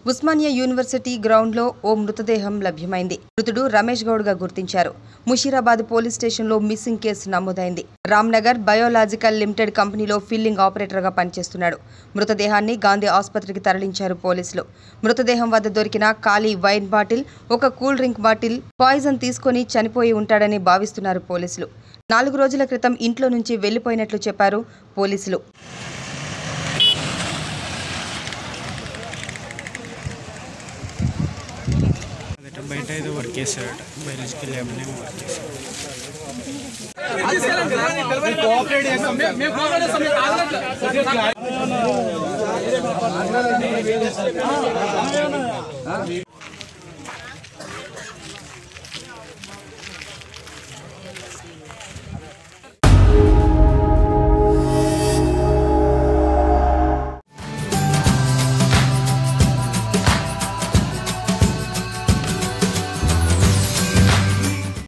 Osmania university గ్రౌండ్లో ఓ మృతదేహం లభ్యమైంది మృతుడు రమేష్ గౌడ్గా గుర్తించారు ముషీరాబాద్ పోలీస్ స్టేషన్లో మిస్సింగ్ కేసు నమోదైంది రామ్నగర్ బయోలాజికల్ లిమిటెడ్ కంపెనీలో ఫిల్లింగ్ ఆపరేటర్గా పనిచేస్తున్నాడు మృతదేహాన్ని గాంధీ ఆసుపత్రికి తరలించారు పోలీసులు మృతదేహం వద్ద దొరికిన ఖాళీ వైన్ బాటిల్ ఒక కూల్ డ్రింక్ బాటిల్ పాయిజన్ తీసుకొని చనిపోయి ఉంటాడని భావిస్తున్నారు పోలీసులు నాలుగు రోజుల క్రితం ఇంట్లో నుంచి వెళ్లిపోయినట్లు చెప్పారు పోలీసులు అదట బయట ఏదో వర్క్ చేస్తాడట బయాలజికల్ ల్యాబ్లో ఏమో వర్క్ చేస్తాడు